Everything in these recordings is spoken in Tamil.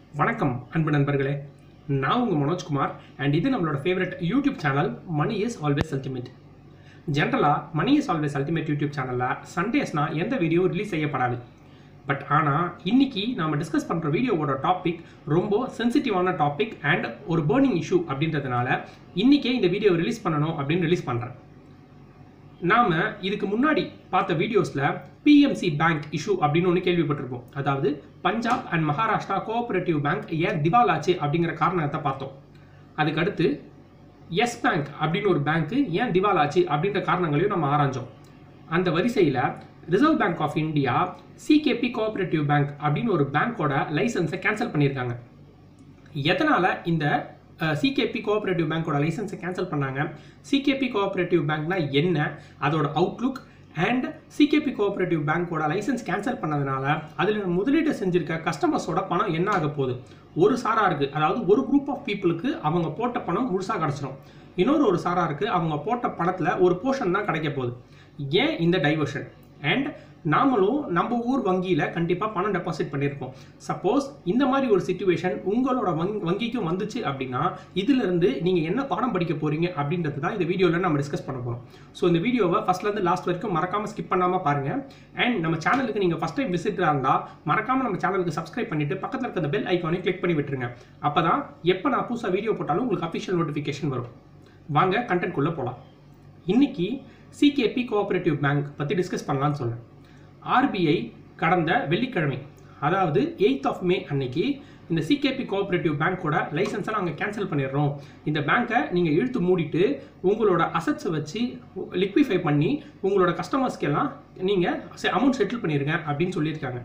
வணக்கம் அன்பு நண்பர்களே நான் உங்கள் மனோஜ்குமார் அண்ட் இது நம்மளோட favourite YouTube channel money is always ultimate ஜென்ரலாக money is always ultimate YouTube சேனலில் சண்டேஸ்னா எந்த வீடியோ ரிலீஸ் செய்யப்படாது பட் ஆனால் இன்னைக்கு நாம டிஸ்கஸ் பண்ணுற வீடியோவோட டாபிக் ரொம்ப சென்சிட்டிவான டாபிக் அண்ட் ஒரு பேர்னிங் இஷ்யூ அப்படின்றதுனால இன்னைக்கே இந்த வீடியோ ரிலீஸ் பண்ணணும் அப்படின்னு ரிலீஸ் பண்ணுறேன் நாம இதுக்கு முன்னாடி பார்த்த வீடியோஸ்ல பிஎம்சி பேங்க் இஷ்யூ அப்படின்னு ஒன்று கேள்விப்பட்டிருப்போம் அதாவது Punjab and Maharashtra cooperative bank ஏன் திவால் ஆச்சு அப்படிங்கிற காரணத்தை பார்த்தோம் அதுக்கு அடுத்து எஸ் பேங்க் அப்படின்னு ஒரு பேங்க் ஏன் திவால் ஆச்சு அப்படின்ற காரணங்களையும் நம்ம ஆராய்ஞ்சோம் அந்த வரிசையில் Reserve Bank of India CKP cooperative bank அப்படின்னு ஒரு பேங்க்கோட லைசன்ஸை கேன்சல் பண்ணியிருக்காங்க எதனால இந்த சிகேபி கோஆபரேட்டிவ் பேங்க்கோட லைசன்ஸை கேன்சல் பண்ணாங்க சிகேபி கோஆபரேட்டிவ் பேங்க்னா என்ன அதோட அவுட்லுக் அண்ட் சிகேபி கோஆபரேட்டிவ் பேங்க்கோட லைசன்ஸ் கேன்சல் பண்ணதுனால அதில் முதலீடு செஞ்சிருக்க கஸ்டமர்ஸோட பணம் என்ன ஆக போகுது ஒரு சாரா இருக்கு அதாவது ஒரு குரூப் ஆஃப் பீப்புளுக்கு அவங்க போட்ட பணம் முழுசாக கிடச்சிடும் இன்னொரு ஒரு சாரா இருக்கு அவங்க போட்ட பணத்தில் ஒரு போர்ஷன் தான் கிடைக்க போகுது ஏன் இந்த டைவர்ஷன் அண்ட் நாமளும் நம்ம ஊர் வங்கியில் கண்டிப்பாக பணம் டெபாசிட் பண்ணியிருப்போம் சப்போஸ் இந்த மாதிரி ஒரு சுச்சுவேஷன் உங்களோட வங்கி வங்கிக்கும் வந்துச்சு அப்படின்னா இதிலிருந்து நீங்கள் என்ன பாடம் படிக்க போறீங்க அப்படின்றது தான் இந்த வீடியோவில் நம்ம டிஸ்கஸ் பண்ண போகிறோம் ஸோ இந்த வீடியோவை ஃபர்ஸ்ட்லேருந்து லாஸ்ட் வரைக்கும் மறக்காமல் ஸ்கிப் பண்ணாமல் பாருங்கள் அண்ட் நம்ம சேனலுக்கு நீங்கள் ஃபஸ்ட் டைம் விசிட்டராக இருந்தால் மறக்காமல் நம்ம சேனலுக்கு சப்ஸ்கிரைப் பண்ணிட்டு பக்கத்தில் இருக்க அந்த பெல் ஐக்கானை கிளிக் பண்ணி விட்டுருங்க அப்போ தான் எப்போ நான் புதுசாக வீடியோ போட்டாலும் உங்களுக்கு அஃபிஷியல் நோட்டிஃபிகேஷன் வரும் வாங்க கண்டென்ட்குள்ளே போகலாம் இன்னைக்கு சிகேபி கோஆபரேட்டிவ் பேங்க் பற்றி டிஸ்கஸ் பண்ணலாம்னு சொன்னேன் ஆர்பிஐ கடந்த வெள்ளிக்கிழமை அதாவது எயித் ஆஃப் மே அன்னைக்கு இந்த சிகேபி கோஆபரேட்டிவ் பேங்க்கோட லைசன்ஸை நாங்கள் கேன்சல் பண்ணிடுறோம் இந்த பேங்க்கை நீங்கள் இழுத்து மூடிட்டு உங்களோட அசட்ஸை வச்சு லிக்விஃபை பண்ணி உங்களோட கஸ்டமர்ஸ்க்கெல்லாம் நீங்கள் அமௌண்ட் செட்டில் பண்ணிடுங்க அப்படின்னு சொல்லியிருக்காங்க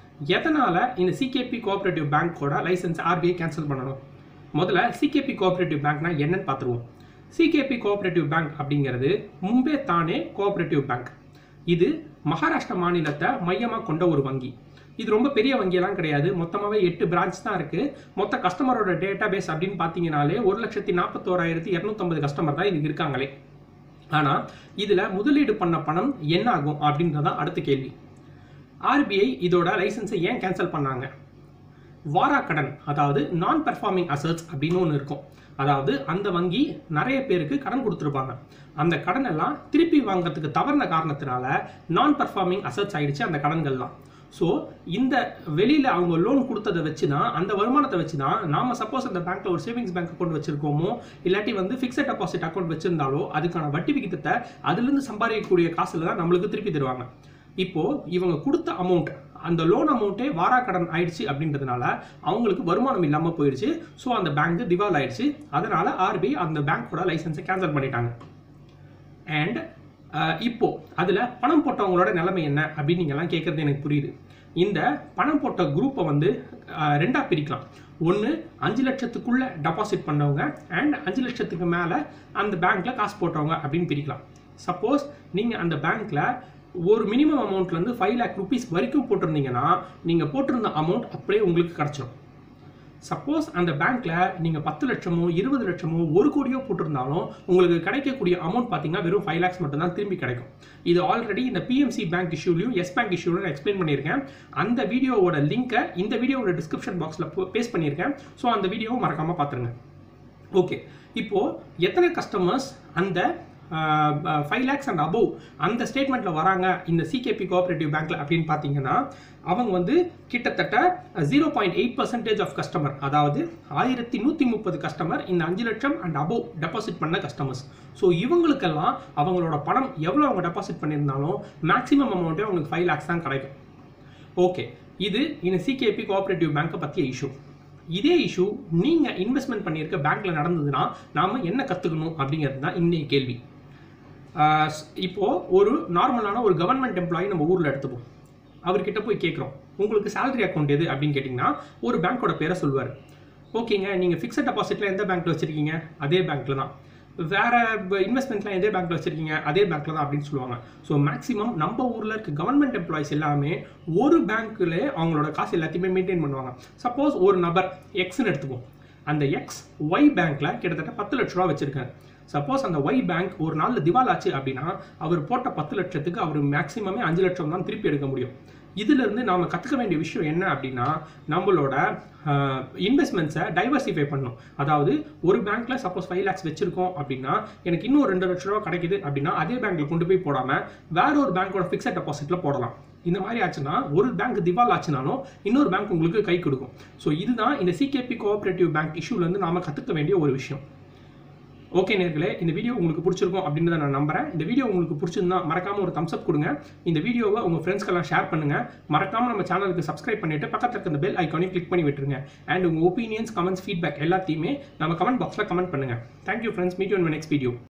எதனால் இந்த சிகேபி கோஆபரேட்டிவ் பேங்க்கோட லைசன்ஸ் ஆர்பிஐ கேன்சல் பண்ணணும் முதல்ல சிகேபி கோஆபரேட்டிவ் பேங்க்னா என்னன்னு பார்த்துருவோம் சிகேபி கோஆபரேட்டிவ் பேங்க் அப்படிங்கிறது மும்பே தானே கோஆபரேட்டிவ் பேங்க் இது மகாராஷ்டிரா மாநிலத்தை மையமாக கொண்ட ஒரு வங்கி இது ரொம்ப பெரிய வங்கியெல்லாம் கிடையாது மொத்தமாகவே எட்டு பிரான்ச் தான் இருக்குது மொத்த கஸ்டமரோட டேட்டா பேஸ் அப்படின்னு பார்த்தீங்கனாலே ஒரு லட்சத்தி நாற்பத்தோராயிரத்தி இரநூத்தம்பது கஸ்டமர் தான் இதுக்கு இருக்காங்களே ஆனால் இதில் முதலீடு பண்ண பணம் என்ன ஆகும் அப்படின்றதான் அடுத்த கேள்வி ஆர்பிஐ இதோட லைசன்ஸை ஏன் கேன்சல் பண்ணாங்க வாராக்கடன் அதாவது நான் பெர்ஃபார்மிங் அசட்ஸ் அப்படின்னு ஒன்று இருக்கும் அதாவது அந்த வங்கி நிறைய பேருக்கு கடன் கொடுத்துருப்பாங்க அந்த கடன் எல்லாம் திருப்பி வாங்குறதுக்கு தவறின காரணத்தினால நான் பெர்ஃபார்மிங் அசட்ஸ் ஆயிடுச்சு அந்த கடன்கள்லாம் ஸோ இந்த வெளியில் அவங்க லோன் கொடுத்ததை வச்சு தான் அந்த வருமானத்தை வச்சு தான் நாம சப்போஸ் அந்த பேங்க்ல ஒரு சேவிங்ஸ் பேங்க் அக்கௌண்ட் வச்சிருக்கோமோ இல்லாட்டி வந்து ஃபிக்ஸட் டெபாசிட் அக்கௌண்ட் வச்சிருந்தாலோ அதுக்கான வட்டி விகிதத்தை அதுலேருந்து சம்பாதிக்கக்கூடிய காசுல தான் நம்மளுக்கு திருப்பி தருவாங்க இப்போ இவங்க கொடுத்த அமௌண்ட் அந்த லோன் அமௌண்ட்டே வாராக்கடன் ஆயிடுச்சு அப்படின்றதுனால அவங்களுக்கு வருமானம் இல்லாமல் போயிடுச்சு ஸோ அந்த பேங்க் திவால் ஆயிடுச்சு அதனால ஆர்பிஐ அந்த பேங்க்கோட லைசன்ஸை கேன்சல் பண்ணிட்டாங்க அண்ட் இப்போ அதில் பணம் போட்டவங்களோட நிலைமை என்ன அப்படின்னு நீங்கள்லாம் கேட்குறது எனக்கு புரியுது இந்த பணம் போட்ட குரூப்பை வந்து ரெண்டாக பிரிக்கலாம் ஒன்று அஞ்சு லட்சத்துக்குள்ள டெபாசிட் பண்ணவங்க அண்ட் அஞ்சு லட்சத்துக்கு மேலே அந்த பேங்க்கில் காசு போட்டவங்க அப்படின்னு பிரிக்கலாம் சப்போஸ் நீங்கள் அந்த பேங்க்கில் ஒரு மினிமம் அமௌண்ட்லேருந்து ஃபைவ் லேக் ருபீஸ் வரைக்கும் போட்டிருந்தீங்கன்னா நீங்கள் போட்டிருந்த அமௌண்ட் அப்படியே உங்களுக்கு கிடச்சிடும் சப்போஸ் அந்த பேங்க்ல நீங்கள் பத்து லட்சமோ இருபது லட்சமோ ஒரு கோடியோ போட்டிருந்தாலும் உங்களுக்கு கிடைக்கக்கூடிய அமௌண்ட் பார்த்தீங்கன்னா வெறும் ஃபைவ் லேக்ஸ் மட்டும் தான் திரும்பி கிடைக்கும் இது ஆல்ரெடி இந்த பிஎம்சி பேங்க் இஷ்யூலையும் எஸ் பேங்க் இஷ்யூலையும் எக்ஸ்பிளைன் பண்ணியிருக்கேன் அந்த வீடியோவோட லிங்கை இந்த வீடியோவோட டிஸ்கிரிப்ஷன் பாக்ஸில் பேஸ்ட் பண்ணியிருக்கேன் ஸோ அந்த வீடியோவும் மறக்காமல் பார்த்துருங்க ஓகே இப்போது எத்தனை கஸ்டமர்ஸ் அந்த ஃபைவ் லேக்ஸ் அண்ட் அபவ் அந்த ஸ்டேட்மெண்ட்டில் வராங்க இந்த சிகேபி கோஆபரேட்டிவ் பேங்க்கில் அப்படின்னு பார்த்தீங்கன்னா அவங்க வந்து கிட்டத்தட்ட zero point eight percentage of customer அதாவது ஆயிரத்தி நூற்றி முப்பது கஸ்டமர் இந்த அஞ்சு லட்சம் அண்ட் அபவ் டெபாசிட் பண்ண கஸ்டமர்ஸ் ஸோ இவங்களுக்கெல்லாம் அவங்களோட பணம் எவ்வளோ அவங்க டெபாசிட் பண்ணியிருந்தாலும் மேக்ஸிமம் அமௌண்ட்டே அவங்களுக்கு ஃபைவ் லேக்ஸ் தான் கிடைக்கும் ஓகே இது இந்த சிகேபி கோஆபரேட்டிவ் பேங்க்கை பற்றிய இஷ்யூ இதே இஷ்யூ நீங்கள் இன்வெஸ்ட்மெண்ட் பண்ணியிருக்க பேங்க்கில் நடந்ததுன்னா நாம் என்ன கற்றுக்கணும் அப்படிங்கிறது தான் இன்னைய கேள்வி இப்போது ஒரு நார்மலான ஒரு கவர்மெண்ட் எம்ப்ளாயி நம்ம ஊரில் எடுத்துப்போம் அவர்கிட்ட போய் கேட்குறோம் உங்களுக்கு சேலரி அக்கௌண்ட் எது அப்படின்னு கேட்டிங்கன்னா ஒரு பேங்க்கோட பேரை சொல்லுவார் ஓகேங்க நீங்கள் ஃபிக்ஸட் டெபாசிட்டில் எந்த பேங்க்கில் வச்சுருக்கீங்க அதே பேங்க்கில் தான் வேற இன்வெஸ்ட்மெண்ட்லாம் எதே பேங்க்ல வச்சிருக்கீங்க அதே பேங்க்ல தான் அப்படின்னு சொல்லுவாங்க ஸோ மேக்ஸிமம் நம்ம ஊர்ல இருக்க கவர்மெண்ட் எம்ப்ளாயிஸ் எல்லாமே ஒரு பேங்க்ல அவங்களோட காசு எல்லாத்தையுமே மெயின்டைன் பண்ணுவாங்க சப்போஸ் ஒரு நபர் எக்ஸ்னு எடுத்துப்போம் அந்த எக்ஸ் ஒய் பேங்க்ல கிட்டத்தட்ட பத்து லட்ச ரூபா வச்சிருக்காரு சப்போஸ் அந்த ஒய் பேங்க் ஒரு நாளில் திவால் ஆச்சு அப்படின்னா அவர் போட்ட பத்து லட்சத்துக்கு அவர் மேக்ஸிமமே அஞ்சு லட்சம் தான் திருப்பி எடுக்க முடியும் இதிலிருந்து நாம் கற்றுக்க வேண்டிய விஷயம் என்ன அப்படின்னா நம்மளோட இன்வெஸ்ட்மெண்ட்ஸை டைவர்சிஃபை பண்ணணும் அதாவது ஒரு பேங்க்ல சப்போஸ் ஃபைவ் லேக்ஸ் வச்சிருக்கோம் அப்படின்னா எனக்கு இன்னும் ரெண்டு லட்ச ரூபா கிடைக்குது அப்படின்னா அதே பேங்க்ல கொண்டு போய் போடாமல் வேற ஒரு பேங்க்கோட ஃபிக்ஸட் டெபாசிட்ல போடலாம் இந்த மாதிரி ஆச்சுன்னா ஒரு பேங்க் திவால் ஆச்சுனாலும் இன்னொரு பேங்க் உங்களுக்கு கை கொடுக்கும் ஸோ இதுதான் இந்த சிகேபி கோஆபரேட்டிவ் பேங்க் இஷ்யூலேருந்து நாம கற்றுக்க வேண்டிய ஒரு விஷயம் ஓகே நேர்களே இந்த வீடியோ உங்களுக்கு பிடிச்சிருக்கும் அப்படின்றத நான் நம்புறேன் இந்த வீடியோ உங்களுக்கு பிடிச்சிருந்தா மறக்காம ஒரு தம்ஸ் அப் கொடுங்க இந்த வீடியோவை உங்க ஃப்ரெண்ட்ஸ்க்கெல்லாம் ஷேர் பண்ணுங்க மறக்காம நம்ம சேனலுக்கு சப்ஸ்கிரைப் பண்ணிட்டு பக்கத்துல இருக்க இந்த பெல் ஐக்கானையும் கிளிக் பண்ணி விட்டுருங்க அண்ட் உங்க ஒப்பீனியன்ஸ் கமெண்ட்ஸ் ஃபீட்பேக் எல்லாத்தையுமே நம்ம கமெண்ட் பாக்ஸ்ல கமெண்ட் பண்ணுங்க thank you friends meet you next video